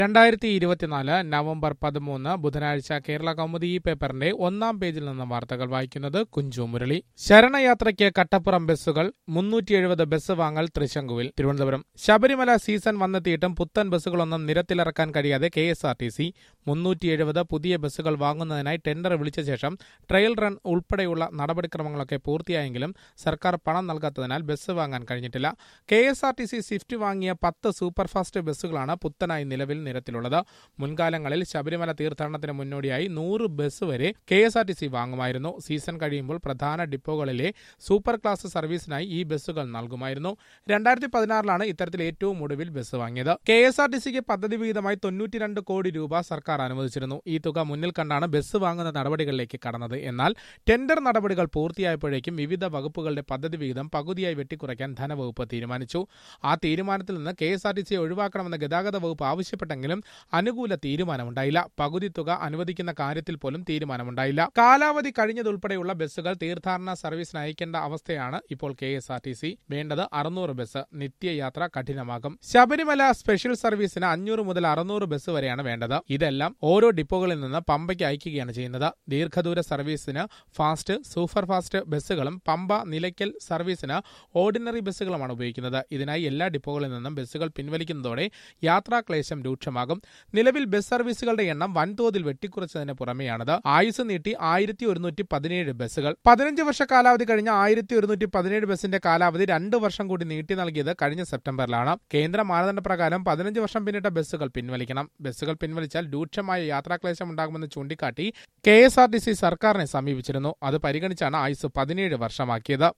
രണ്ടായിരത്തി ഇരുപത്തിനാല് നവംബർ പതിമൂന്ന് ബുധനാഴ്ച കേരള കൗമുദി ഈ പേപ്പറിന്റെ ഒന്നാം പേജിൽ നിന്ന് വാർത്തകൾ വായിക്കുന്നത് കുഞ്ചു മുരളി ശരണയാത്രയ്ക്ക് കട്ടപ്പുറം ബസ്സുകൾ മുന്നൂറ്റി എഴുപത് ബസ് വാങ്ങൽ തൃശങ്കുവിൽ തിരുവനന്തപുരം ശബരിമല സീസൺ വന്നെത്തിയിട്ടും പുത്തൻ ബസ്സുകളൊന്നും നിരത്തിലിറക്കാൻ കഴിയാതെ K S R T C മുന്നൂറ്റി എഴുപത് പുതിയ ബസ്സുകൾ വാങ്ങുന്നതിനായി ടെൻഡർ വിളിച്ച ശേഷം ട്രയൽ റൺ ഉൾപ്പെടെയുള്ള നടപടിക്രമങ്ങളൊക്കെ പൂർത്തിയായെങ്കിലും സർക്കാർ പണം നൽകാത്തതിനാൽ ബസ് വാങ്ങാൻ കഴിഞ്ഞിട്ടില്ല K S R T C swift വാങ്ങിയ പത്ത് സൂപ്പർഫാസ്റ്റ് ബസ്സുകളാണ് പുത്തനായി നിലവിൽ നിരത്തിലുള്ളത് മുൻകാലങ്ങളിൽ ശബരിമല തീർത്ഥാടനത്തിന് മുന്നോടിയായി നൂറ് ബസ് വരെ K S R T C വാങ്ങുമായിരുന്നു സീസൺ കഴിയുമ്പോൾ പ്രധാന ഡിപ്പോകളിലെ സൂപ്പർ ക്ലാസ് സർവീസിനായി ഈ ബസ്സുകൾ നൽകുമായിരുന്നു രണ്ടായിരത്തി പതിനാറിലാണ് ഇത്തരത്തിൽ ഏറ്റവും ഒടുവിൽ ബസ് വാങ്ങിയത് കെ എസ് ആർ ടി സിക്ക് പദ്ധതി വിഹിതമായി തൊണ്ണൂറ്റിരണ്ട് കോടി രൂപ സർക്കാർ അനുവദിച്ചിരുന്നു ഈ തുക മുന്നിൽ കണ്ടാണ് ബസ് വാങ്ങുന്ന നടപടികളിലേക്ക് കടന്നത് എന്നാൽ ടെൻഡർ നടപടികൾ പൂർത്തിയായപ്പോഴേക്കും വിവിധ വകുപ്പുകളുടെ പദ്ധതി വിഹിതം പകുതിയായി വെട്ടിക്കുറയ്ക്കാൻ ധനവകുപ്പ് തീരുമാനിച്ചു ആ തീരുമാനത്തിൽ നിന്ന് കെ എസ് ആർ ടി സിയെ ഒഴിവാക്കണമെന്ന് ഗതാഗത വകുപ്പ് ആവശ്യപ്പെട്ടെങ്കിലും അനുകൂല തീരുമാനമുണ്ടായില്ല പകുതി തുക അനുവദിക്കുന്ന കാര്യത്തിൽ പോലും തീരുമാനമുണ്ടായില്ല കാലാവധി കഴിഞ്ഞതുൾപ്പെടെയുള്ള ബസ്സുകൾ തീർത്ഥാടന സർവീസിന് അയക്കേണ്ട അവസ്ഥയാണ് ഇപ്പോൾ K S R T C വേണ്ടത് അറുന്നൂറ് ബസ് നിത്യയാത്ര കഠിനമാകും ശബരിമല സ്പെഷ്യൽ സർവീസിന് അഞ്ഞൂറ് മുതൽ അറുന്നൂറ് ബസ് വരെയാണ് വേണ്ടത് ഇതെല്ലാം ഓരോ ഡിപ്പോകളിൽ നിന്ന് പമ്പയ്ക്ക് അയക്കുകയാണ് ചെയ്യുന്നത് ദീർഘദൂര സർവീസിന് ഫാസ്റ്റ് സൂപ്പർ ഫാസ്റ്റ് ബസ്സുകളും പമ്പ നിലയ്ക്കൽ സർവീസിന് ഓർഡിനറി ബസ്സുകളുമാണ് ഉപയോഗിക്കുന്നത് ഇതിനായി എല്ലാ ഡിപ്പോകളിൽ നിന്നും ബസ്സുകൾ പിൻവലിക്കുന്നതോടെ യാത്രാക്ലേശം രൂക്ഷമാകും നിലവിൽ ബസ് സർവീസുകളുടെ എണ്ണം വൻതോതിൽ വെട്ടിക്കുറച്ചതിന് പുറമെയാണത് ആയുസ് നീട്ടി ആയിരത്തി ഒരുന്നൂറ്റി പതിനേഴ് ബസ്സുകൾ പതിനഞ്ച് വർഷ കാലാവധി കഴിഞ്ഞ ആയിരത്തി ഒരുന്നൂറ്റി പതിനേഴ് ബസിന്റെ കാലാവധി രണ്ട് വർഷം കൂടി നീട്ടി നൽകിയത് കഴിഞ്ഞ സെപ്റ്റംബറിലാണ് കേന്ദ്ര മാനദണ്ഡ പ്രകാരം പതിനഞ്ച് വർഷം പിന്നിട്ട ബസ്സുകൾ പിൻവലിക്കണം ബസ്സുകൾ പിൻവലിച്ചാൽ രൂക്ഷമായ യാത്രാക്ലേശം ഉണ്ടാകുമെന്ന് ചൂണ്ടിക്കാട്ടി K S R T C സർക്കാരിനെ സമീപിച്ചിരുന്നു അത് പരിഗണിച്ചാണ് ആയുസ് പതിനേഴ് വർഷമാക്കിയത്